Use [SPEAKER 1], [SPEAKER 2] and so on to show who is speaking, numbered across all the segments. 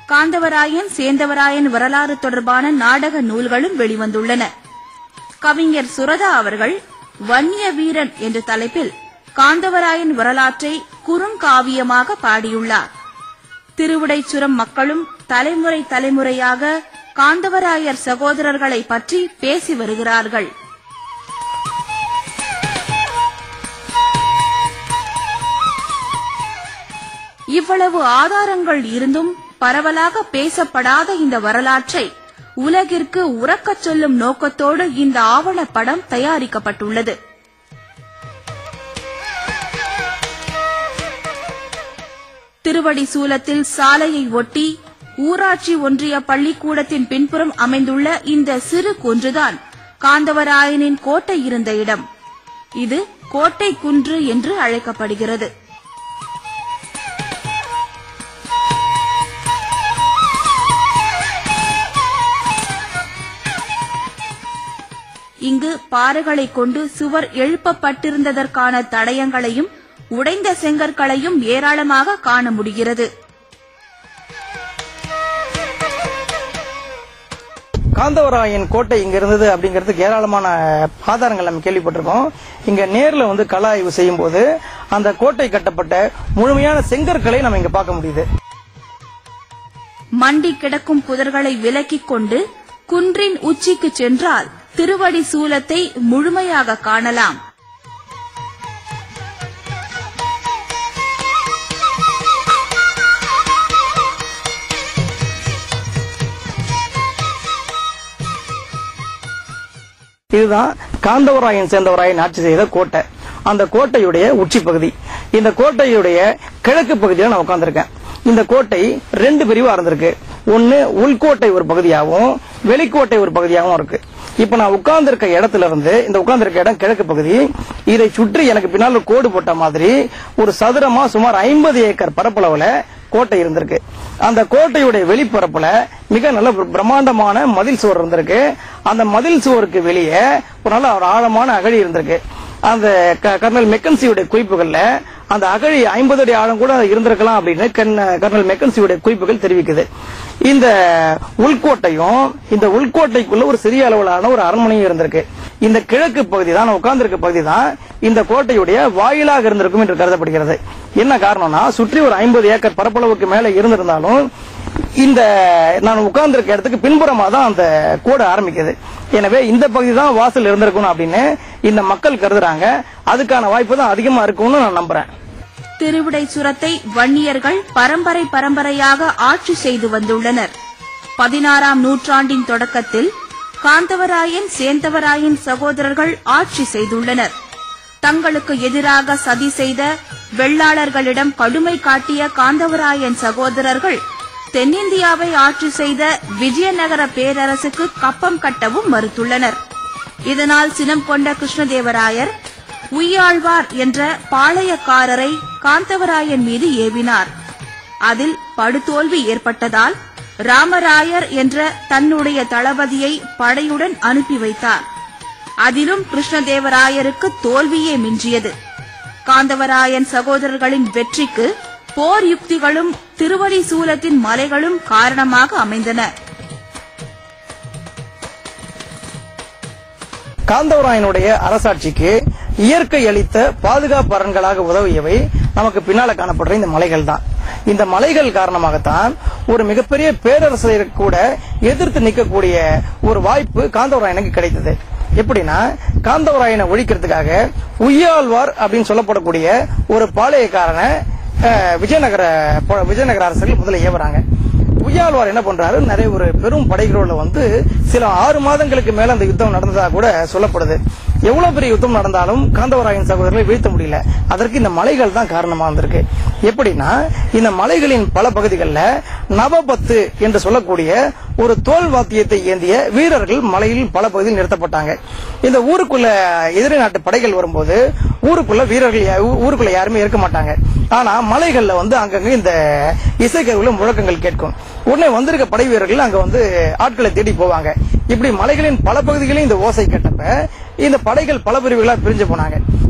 [SPEAKER 1] காந்தவராயன் சேந்தவராயன் வரலாறு தொடர்பான நாடக நூல்களும் வெளிவந்துள்ளன கவிஞர் சுரதா அவர்கள் வன்னிய வீரன் என்ற தலைப்பில் காந்தவராயன் வரலாற்றை குறுங்காவியமாக பாடியுள்ளார் திருவிடைச்சுரம் மக்களும் தலைமுறை தலைமுறையாக காந்தவராயர் சகோதரர்களை பற்றி பேசி வருகிறார்கள் இவ்வளவு ஆதாரங்கள் இருந்தும் பரவலாக பேசப்படாத இந்த வரலாற்றை உலகிற்கு உறக்கச் சொல்லும் நோக்கத்தோடு இந்த ஆவணப்படம் தயாரிக்கப்பட்டுள்ளது திருவடி சூலத்தில் சாலையை ஒட்டி ஊராட்சி ஒன்றிய பள்ளிக்கூடத்தின் பின்புறம் அமைந்துள்ள இந்த சிறு குன்றுதான் காந்தவராயனின் கோட்டை இருந்த இடம் இது கோட்டை குன்று என்று அழைக்கப்படுகிறது இங்கு பாறைகளைக் கொண்டு சுவர் எழுப்பப்பட்டிருந்ததற்கான தடயங்களையும் உடைந்த செங்கற்களையும் ஏராளமாக காண முடிகிறது
[SPEAKER 2] காந்தவராயன் கோட்டை இங்க இருந்தது அப்படிங்கிறதுக்கு ஏராளமான ஆதாரங்கள் நம்ம கேள்விப்பட்டிருக்கோம் இங்க நேர்ல வந்து கள ஆய்வு செய்யும் போது அந்த கோட்டை கட்டப்பட்ட முழுமையான செங்கற்களை நம்ம இங்க பார்க்க முடியுது
[SPEAKER 1] மண்டி கிடக்கும் புதர்களை விலக்கிக் கொண்டு குன்றின் உச்சிக்கு சென்றால் திருவடி சூலத்தை முழுமையாக காணலாம்
[SPEAKER 2] இதுதான் காந்தவராயன் சேர்ந்தவராயன் ஆட்சி செய்த கோட்டை அந்த கோட்டையுடைய உச்சி பகுதி இந்த கோட்டையுடைய கிழக்கு பகுதியில நான் உட்கார்ந்திருக்கேன் இந்த கோட்டை ரெண்டு பிரிவா இருந்திருக்கு ஒன்னு உள்கோட்டை ஒரு பகுதியாகவும் வெளிக்கோட்டை ஒரு பகுதியாகவும் இருக்கு இப்ப நான் உட்கார்ந்திருக்க இடத்துல இருந்து இந்த உட்கார்ந்திருக்க இடம் கிழக்கு பகுதி இதை சுற்றி எனக்கு பின்னால் ஒரு கோடு போட்ட மாதிரி ஒரு சதுரமா சுமார் ஐம்பது ஏக்கர் பரப்பளவுல கோட்டை இருந்திருக்கு அந்த கோட்டையுடைய வெளிப்பரப்புல மிக நல்ல ஒரு பிரம்மாண்டமான மதில் சுவர் இருந்திருக்கு அந்த மதில் சுவருக்கு வெளியே ஒரு நல்ல ஒரு ஆழமான அகழி இருந்திருக்கு அந்த க- கர்னல் மெக்கன்சியுடைய குறிப்புகள்ல அந்த அகழி ஐம்பது அடி ஆழம் கூட இருந்திருக்கலாம் அப்படின்னு கர்ன- கர்னல் மெக்கன்சியுடைய குறிப்புகள் தெரிவிக்குது இந்த உள்கோட்டையும் இந்த உள்கோட்டைக்குள்ள ஒரு சிறிய அளவிலான ஒரு அரண்மனையும் இருந்திருக்கு இந்த கிழக்கு பகுதி தான் உட்கார்ந்திருக்க பகுதி தான் இந்த கோட்டையுடைய வாயிலாக இருந்திருக்கும் என்று கருதப்படுகிறது என்ன காரணம்னா சுற்றி ஒரு ஐம்பது ஏக்கர் பரப்பளவுக்கு மேல இருந்திருந்தாலும் இந்த நான் உட்கார்ந்திருக்க இடத்துக்கு பின்புறமா தான் அந்த கோடு ஆரம்பிக்குது எனவே இந்த பகுதி தான் வாசல் இருந்திருக்கணும் அப்படின்னு இந்த மக்கள் கருதுறாங்க அதுக்கான வாய்ப்பு தான் அதிகமா இருக்கும்னு நான் நம்புறேன்
[SPEAKER 1] திருவிடைச்சுரத்தை வன்னியர்கள் பரம்பரை பரம்பரையாக ஆட்சி செய்து வந்துள்ளனர் பதினாறாம் நூற்றாண்டின் தொடக்கத்தில் காந்தவராயன் சேந்தவராயன் சகோதரர்கள் ஆட்சி செய்துள்ளனர் தங்களுக்கு எதிராக சதி செய்த வெள்ளாளர்களிடம் கடுமை காட்டிய காந்தவராயன் சகோதரர்கள் தென்னிந்தியாவை ஆட்சி செய்த விஜயநகர பேரரசுக்கு கப்பம் கட்டவும் மறுத்துள்ளனர் இதனால் சினம் கொண்ட கிருஷ்ணதேவராயர் உய்யாழ்வார் என்ற பாளையக்காரரை காந்தவராயன் மீது ஏவினார் அதில் படுதோல்வி ஏற்பட்டதால் ராமராயர் என்ற தன்னுடைய தளபதியை படையுடன் அனுப்பி வைத்தார் அதிலும் கிருஷ்ணதேவராயருக்கு தோல்வியே மிஞ்சியது காந்தவராயன் சகோதரர்களின் வெற்றிக்கு போர் யுக்திகளும் திருவடி சூலத்தின் மலைகளும் காரணமாக அமைந்தன
[SPEAKER 2] காந்தவராயனுடைய அரசாட்சிக்கு இயற்கை அளித்த பாதுகாப்பு அரண்களாக உதவியவை நமக்கு பின்னால காணப்படுற இந்த மலைகள் தான் இந்த மலைகள் காரணமாகத்தான் ஒரு மிகப்பெரிய பேரரசை கூட எதிர்த்து நிற்கக்கூடிய ஒரு வாய்ப்பு காந்தவராயனுக்கு கிடைத்தது எப்படின்னா காந்தவராயனை ஒழிக்கிறதுக்காக உய்யாழ்வார் அப்படின்னு சொல்லப்படக்கூடிய ஒரு பாளையக்காரனை அஹ், விஜயநகர ப- விஜயநகர அரசர்கள் முதல்ல ஏவுறாங்க உய்யாழ்வார் என்ன பண்றாரு நிறைய ஒரு பெரும் படைகளோட வந்து சில ஆறு மாதங்களுக்கு மேல அந்த யுத்தம் நடந்ததா கூட சொல்லப்படுது எவ்வளவு பெரிய யுத்தம் நடந்தாலும் காந்தவராயன் சகோதரர்களை வீழ்த்த முடியல அதற்கு இந்த மலைகள் தான் காரணமா இருந்திருக்கு எப்படின்னா இந்த மலைகளின் பல பகுதிகளில் நவபத்து என்று சொல்லக்கூடிய ஒரு தோல் வாத்தியத்தை ஏந்திய வீரர்கள் மலையில் பல பகுதியில் நிறுத்தப்பட்டாங்க இந்த ஊருக்குள்ள எதிரி நாட்டு படைகள் வரும்போது ஊருக்குள்ள வீரர்கள் யா- ஊ- ஊருக்குள்ள யாருமே இருக்க மாட்டாங்க ஆனா மலைகள்ல வந்து அங்கங்க இந்த இசைக்கருவில முழக்கங்கள் கேட்கும் உடனே வந்திருக்க படை வீரர்கள் அங்க வந்து ஆட்களை தேடி போவாங்க இப்படி மலைகளின் பல பகுதிகளிலும் இந்த ஓசை கேட்டப்ப இந்த படைகள் பல பிரிவுகளா பிரிஞ்சு போனாங்க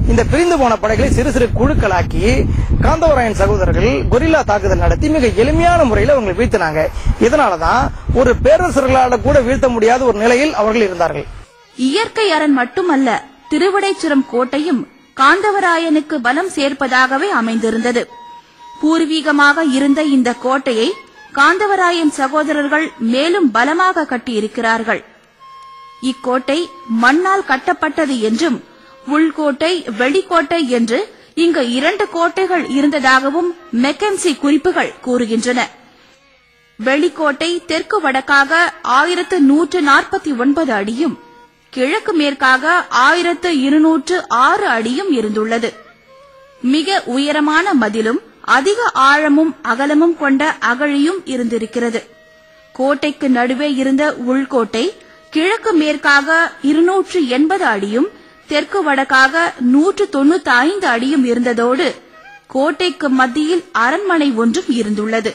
[SPEAKER 2] இந்த பிரிந்து போன படைகளை சிறு சிறு குழுக்களாக்கி காந்தவராயன் சகோதரர்கள் கொரில்லா தாக்குதல் நடத்தி மிக எளிமையான முறையில் அவங்களை வீழ்த்தினாங்க இதனாலதான் ஒரு பேரரசர்களால கூட வீழ்த்த முடியாத ஒரு நிலையில் அவர்கள் இருந்தார்கள்
[SPEAKER 1] இயற்கை அரண் மட்டுமல்ல திருவிடைச்சுரம் கோட்டையும் காந்தவராயனுக்கு பலம் சேர்ப்பதாகவே அமைந்திருந்தது பூர்வீகமாக இருந்த இந்த கோட்டையை காந்தவராயன் சகோதரர்கள் மேலும் பலமாக கட்டியிருக்கிறார்கள் இக்கோட்டை மண்ணால் கட்டப்பட்டது என்றும் உள்கோட்டை வெளிக்கோட்டை என்று இங்கு இரண்டு கோட்டைகள் இருந்ததாகவும் மெக்கன்சி குறிப்புகள் கூறுகின்றன வெளிக்கோட்டை தெற்கு வடக்காக ஆயிரத்து நூற்று நாற்பத்தி ஒன்பது அடியும் கிழக்கு மேற்காக ஆயிரத்து இருநூற்று ஆறு அடியும் இருந்துள்ளது மிக உயரமான மதிலும் அதிக ஆழமும் அகலமும் கொண்ட அகழியும் இருந்திருக்கிறது கோட்டைக்கு நடுவே இருந்த உள்கோட்டை கிழக்கு மேற்காக இருநூற்று எண்பது அடியும் தெற்கு வடக்காக நூற்று தொண்ணூத்தி ஐந்து அடியும் இருந்ததோடு கோட்டைக்கு மத்தியில் அரண்மனை ஒன்றும் இருந்துள்ளது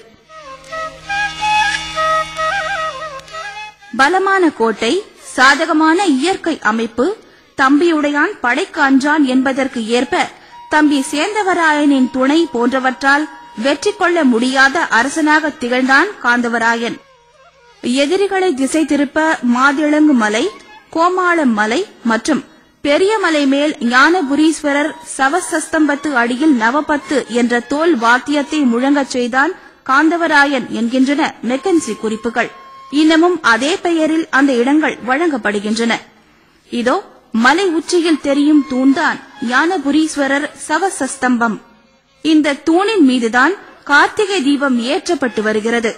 [SPEAKER 1] பலமான கோட்டை சாதகமான இயற்கை அமைப்பு தம்பியுடையான் படைக்கு அஞ்சான் என்பதற்கு ஏற்ப தம்பி சேந்தவராயனின் துணை போன்றவற்றால் வெற்றி கொள்ள முடியாத அரசனாக திகழ்ந்தான் காந்தவராயன் எதிரிகளை திசை திருப்ப மாதிளங்கு மலை கோமாளம் மலை மற்றும் பெரிய மலை மேல் ஞானபுரீஸ்வரர் சவசஸ்தம்பத்து அடியில் நவபத்து என்ற தோல் வாத்தியத்தை முழங்கச் செய்தான் காந்தவராயன் என்கின்றன மெக்கன்சி குறிப்புகள் இன்னமும் அதே பெயரில் அந்த இடங்கள் வழங்கப்படுகின்றன இதோ மலை உச்சியில் தெரியும் தூண்தான் ஞானபுரீஸ்வரர் சவசஸ்தம்பம் இந்த தூணின் மீதுதான் கார்த்திகை தீபம் ஏற்றப்பட்டு வருகிறது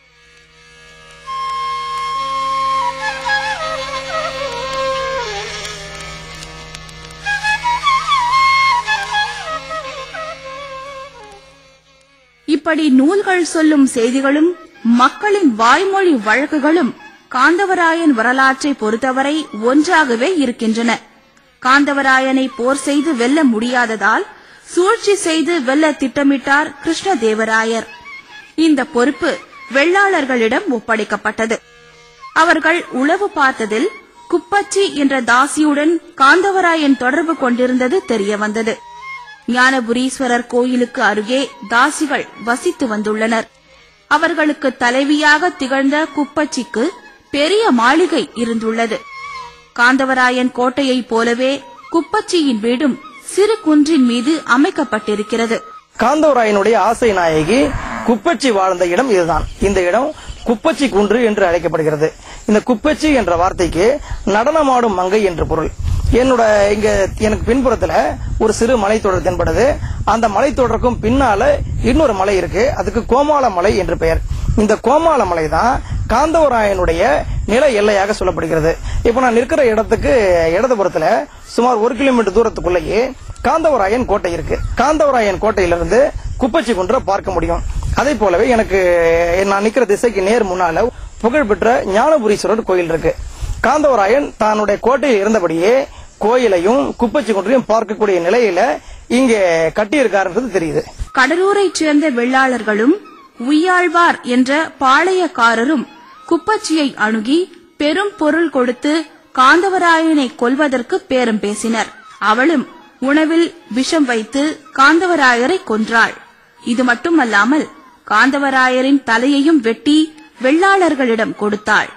[SPEAKER 1] இப்படி நூல்கள் சொல்லும் செய்திகளும் மக்களின் வாய்மொழி வழக்குகளும் காந்தவராயன் வரலாற்றை பொறுத்தவரை ஒன்றாகவே இருக்கின்றன காந்தவராயனை போர் செய்து வெல்ல முடியாததால் சூழ்ச்சி செய்து வெல்ல திட்டமிட்டார் கிருஷ்ணதேவராயர் இந்த பொறுப்பு வெள்ளாளர்களிடம் ஒப்படைக்கப்பட்டது அவர்கள் உளவு பார்த்ததில் குப்பச்சி என்ற தாசியுடன் காந்தவராயன் தொடர்பு கொண்டிருந்தது தெரியவந்தது ஞானபுரீஸ்வரர் கோயிலுக்கு அருகே தாசிகள் வசித்து வந்துள்ளனர் அவர்களுக்கு தலைவியாக திகழ்ந்த குப்பச்சிக்கு பெரிய மாளிகை இருந்துள்ளது காந்தவராயன் கோட்டையைப் போலவே குப்பச்சியின் வீடும் சிறு குன்றின் மீது அமைக்கப்பட்டிருக்கிறது
[SPEAKER 2] காந்தவராயனுடைய ஆசை நாயகி குப்பச்சி வாழ்ந்த இடம் இதுதான் இந்த இடம் குப்பச்சி குன்று என்று அழைக்கப்படுகிறது இந்த குப்பச்சி என்ற வார்த்தைக்கு நடனமாடும் மங்கை என்று பொருள் என்னோட இங்க எனக்கு பின்புறத்துல ஒரு சிறு மலைத்தொடர் தென்படுது அந்த மலைத்தொடருக்கும் பின்னால இன்னொரு மலை இருக்கு அதுக்கு கோமாள மலை என்று பெயர் இந்த கோமாள மலை தான் காந்தவராயனுடைய நில எல்லையாக சொல்லப்படுகிறது இப்போ நான் நிற்கிற இடத்துக்கு இடதுபுறத்துல சுமார் ஒரு கிலோமீட்டர் தூரத்துக்குள்ளேயே காந்தவராயன் கோட்டை இருக்கு காந்தவராயன் கோட்டையிலிருந்து குப்பச்சி குன்றை பார்க்க முடியும் அதே போலவே எனக்கு நான் நிக்கிற திசைக்கு நேர் முன்னால புகழ்பெற்ற ஞானபுரீஸ்வரர் கோயில் இருக்கு காந்தவராயன் தன்னுடைய கோட்டையில் இருந்தபடியே கோயிலையும் குப்பச்சி குன்றையும் பார்க்கக்கூடிய நிலையில இங்கே கட்டியிருக்காருன்றது தெரியுது
[SPEAKER 1] கடலூரைச் சேர்ந்த வெள்ளாளர்களும் உய்யாழ்வார் என்ற பாளையக்காரரும் குப்பச்சியை அணுகி பெரும் பொருள் கொடுத்து காந்தவராயனை கொல்வதற்கு பேரம் பேசினர் அவளும் உணவில் விஷம் வைத்து காந்தவராயரை கொன்றாள் இது மட்டுமல்லாமல் காந்தவராயரின் தலையையும் வெட்டி வெள்ளாளர்களிடம் கொடுத்தாள்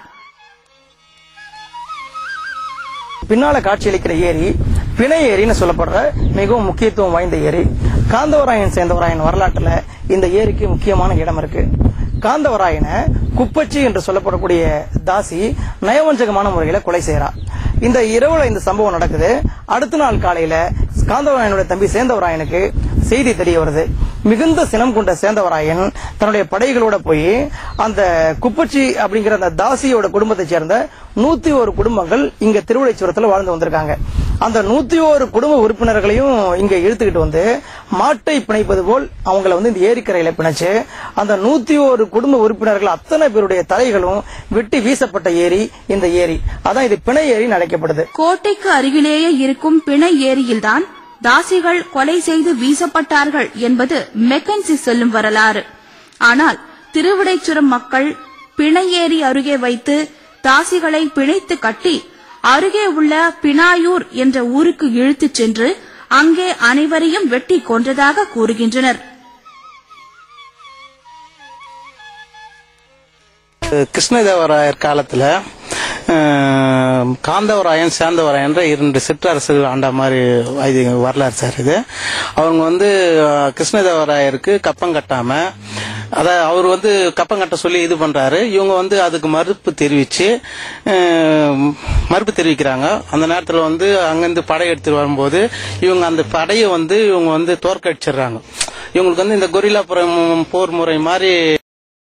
[SPEAKER 2] பின்னால காட்சியளிக்கிற ஏரி பிணை ஏரின்னு சொல்லப்படுற மிகவும் முக்கியத்துவம் வாய்ந்த ஏரி காந்தவராயன் சேர்ந்தவராயன் வரலாற்றுல இந்த ஏரிக்கு முக்கியமான இடம் இருக்கு காந்தவராயனை குப்பச்சி என்று சொல்லப்படக்கூடிய தாசி நயவஞ்சகமான முறையில கொலை செய்யறா இந்த இரவுல இந்த சம்பவம் நடக்குது அடுத்த நாள் காலையில காந்தவராயனுடைய தம்பி சேந்தவராயனுக்கு செய்தி தெரிய வருது மிகுந்த சினம் கொண்ட சேந்தவராயன் தன்னுடைய படைகளோட போய் அந்த குப்பச்சி அப்படிங்கிற அந்த தாசியோட குடும்பத்தை சேர்ந்த நூத்தி ஒரு குடும்பங்கள் இங்க திருவிழைச்சுரத்துல வாழ்ந்து வந்திருக்காங்க அந்த நூத்தி ஒரு குடும்ப உறுப்பினர்களையும் இங்க இழுத்துக்கிட்டு வந்து மாட்டை பிணைப்பது போல் அவங்கள வந்து இந்த ஏரிக்கரையில பிணைச்சு அந்த நூத்தி ஒரு குடும்ப உறுப்பினர்கள் அத்தனை பேருடைய தலைகளும் வெட்டி வீசப்பட்ட ஏரி இந்த ஏரி அதான் இது பிணை ஏரின்னு அழைக்கப்படுது
[SPEAKER 1] கோட்டைக்கு அருகிலேயே இருக்கும் பிணை ஏரியில்தான் தாசிகள் கொலை செய்து வீசப்பட்டார்கள் என்பது மெக்கன்சி சொல்லும் வரலாறு ஆனால் திருவிடைச்சுரம் மக்கள் பிணை ஏரி அருகே வைத்து தாசிகளை பிணைத்து கட்டி அருகே உள்ள பினாயூர் என்ற ஊருக்கு இழுத்துச் சென்று அங்கே அனைவரையும் வெட்டி கொன்றதாக கூறுகின்றனர்
[SPEAKER 3] கிருஷ்ணதேவராயர் காலத்துல அஹ், காந்தவராயன் சேந்தவராயன்ற இரண்டு சிற்றரசுகள் ஆண்ட மாதிரி இது வரலாறு சார் இது அவங்க வந்து அஹ், கிருஷ்ணதேவராயருக்கு கப்பம் கட்டாம அத அவர் வந்து கப்பம் கட்ட சொல்லி இது பண்றாரு இவங்க வந்து அதுக்கு மறுப்பு தெரிவிச்சு அஹ், மறுப்பு தெரிவிக்கிறாங்க அந்த நேரத்தில் வந்து அங்கிருந்து படை எடுத்துட்டு வரும்போது இவங்க அந்த படையை வந்து இவங்க வந்து தோற்கடிச்சிடுறாங்க இவங்களுக்கு வந்து இந்த கொரில்லா புறம் போர் முறை மாதிரி